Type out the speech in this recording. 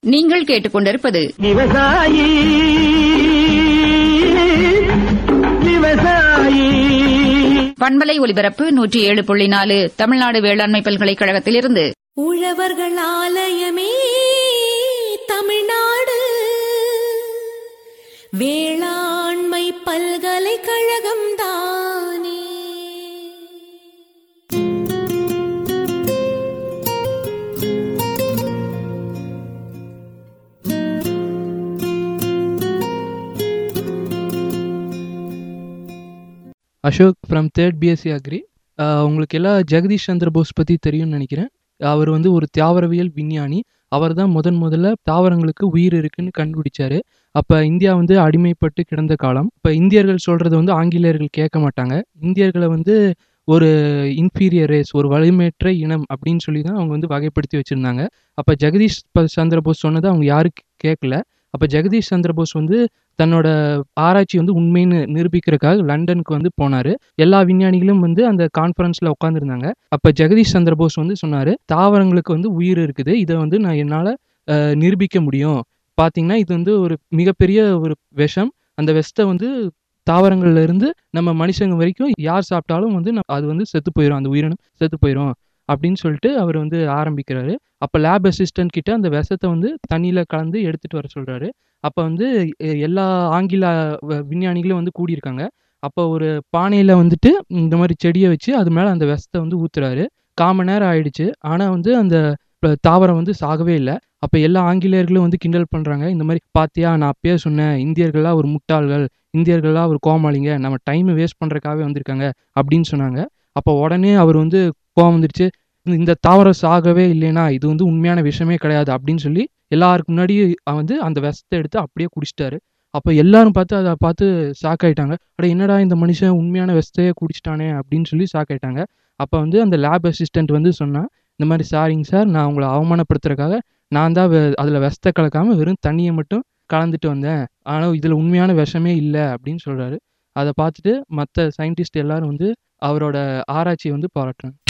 நீங்கள் கேட்டுக்கொண்டிருப்பது விவசாயி விவசாயி பண்பலை ஒலிபரப்பு நூற்றி ஏழு புள்ளி நாலு தமிழ்நாடு வேளாண்மை பல்கலைக்கழகத்திலிருந்து உழவர்கள் ஆலயமே தமிழ்நாடு வேளாண்மை பல்கலைக்கழகம் தானே Ashok from third BSc agri உங்களுக்கு எல்லாம் ஜெகதீஷ் சந்திர போஸ் பற்றி தெரியும்னு நினைக்கிறேன் அவர் வந்து ஒரு தாவரவியல் விஞ்ஞானி அவர் தான் முதன் முதல்ல தாவரங்களுக்கு உயிர் இருக்குன்னு கண்டுபிடிச்சாரு அப்போ இந்தியா வந்து அடிமைப்பட்டு கிடந்த காலம் இப்போ இந்தியர்கள் சொல்கிறத வந்து ஆங்கிலேயர்கள் கேட்க மாட்டாங்க இந்தியர்களை வந்து ஒரு இன்ஃபீரியர் ரேஸ் ஒரு வலிமையற்ற இனம் அப்படின்னு சொல்லி தான் அவங்க வந்து வகைப்படுத்தி வச்சுருந்தாங்க அப்போ ஜெகதீஷ் ப- சந்திர போஸ் சொன்னதை அவங்க யாரும் கேட்கல அப்போ ஜெகதீஷ் சந்திர போஸ் வந்து தன்னோட ஆராய்ச்சி வந்து உண்மைன்னு நிரூபிக்கிறதுக்காக லண்டனுக்கு வந்து போனார் எல்லா விஞ்ஞானிகளும் வந்து அந்த கான்ஃபரன்ஸில் உட்காந்துருந்தாங்க அப்போ ஜெகதீஷ் சந்திர போஸ் வந்து சொன்னார் தாவரங்களுக்கு வந்து உயிர் இருக்குது இதை வந்து நான் என்னால் நிரூபிக்க முடியும் பார்த்தீங்கன்னா இது வந்து ஒரு மிகப்பெரிய ஒரு விஷம் அந்த விஷத்தை வந்து தாவரங்கள்ல இருந்து நம்ம மனுஷங்க வரைக்கும் யார் சாப்பிட்டாலும் வந்து நம்ம- அது வந்து செத்து போயிடும் அந்த உயிரினம் செத்து போயிடும் அப்படின்னு சொல்லிட்டு அவர் வந்து ஆரம்பிக்கிறாரு அப்போ லேப் அசிஸ்டன்ட் கிட்ட அந்த விஷத்தை வந்து தண்ணியில் கலந்து எடுத்துட்டு வர சொல்றாரு அப்போ வந்து எ- எல்லா ஆங்கில வ- விஞ்ஞானிகளும் வந்து கூடியிருக்காங்க அப்போ ஒரு பானையில் வந்துட்டு இந்த மாதிரி செடியை வச்சு அது மேலே அந்த விஷத்தை வந்து ஊத்துறாரு காமன் நேரம் ஆயிடுச்சு ஆனால் வந்து அந்த ப- தாவரம் வந்து சாகவே இல்லை அப்போ எல்லா ஆங்கிலேயர்களும் வந்து கிண்டல் பண்ணுறாங்க இந்த மாதிரி பாத்தியா நான் அப்பயே சொன்னேன் இந்தியர்களாக ஒரு முட்டாள்கள் இந்தியர்களாக ஒரு கோமாளிங்க நம்ம டைம் வேஸ்ட் பண்ணுறக்காகவே வந்திருக்காங்க அப்படின்னு சொன்னாங்க அப்போ உடனே அவர் வந்து கோவம் வந்துடுச்சு இந்த- இந்த தாவரம் சாகவே இல்லைனா இது வந்து உண்மையான விஷயமே கிடையாது அப்படின்னு சொல்லி எல்லாருக்கு முன்னாடி வந்து அந்த விஷத்தை எடுத்து அப்படியே குடிச்சிட்டாரு அப்போ எல்லாரும் பார்த்து அதை பார்த்து ஷாக் ஆயிட்டாங்க அட என்னடா இந்த மனுஷன் உண்மையான விஷத்தையே குடிச்சிட்டானே அப்படின்னு சொல்லி ஷாக் ஆயிட்டாங்க அப்போ வந்து அந்த லேப் அசிஸ்டன்ட் வந்து சொன்னா இந்த மாதிரி சாரிங்க சார் நான் உங்களை அவமானப்படுத்துறதுக்காக நான் தான் அதில் விஷத்தை கலக்காமல் வெறும் தண்ணியை மட்டும் கலந்துட்டு வந்தேன் ஆனால் இதில் உண்மையான விஷமே இல்லை அப்படின்னு சொல்கிறாரு அதை பார்த்துட்டு மற்ற சயின்டிஸ்ட் எல்லாரும் வந்து அவரோட ஆராய்ச்சியை வந்து பாராட்டுறாங்க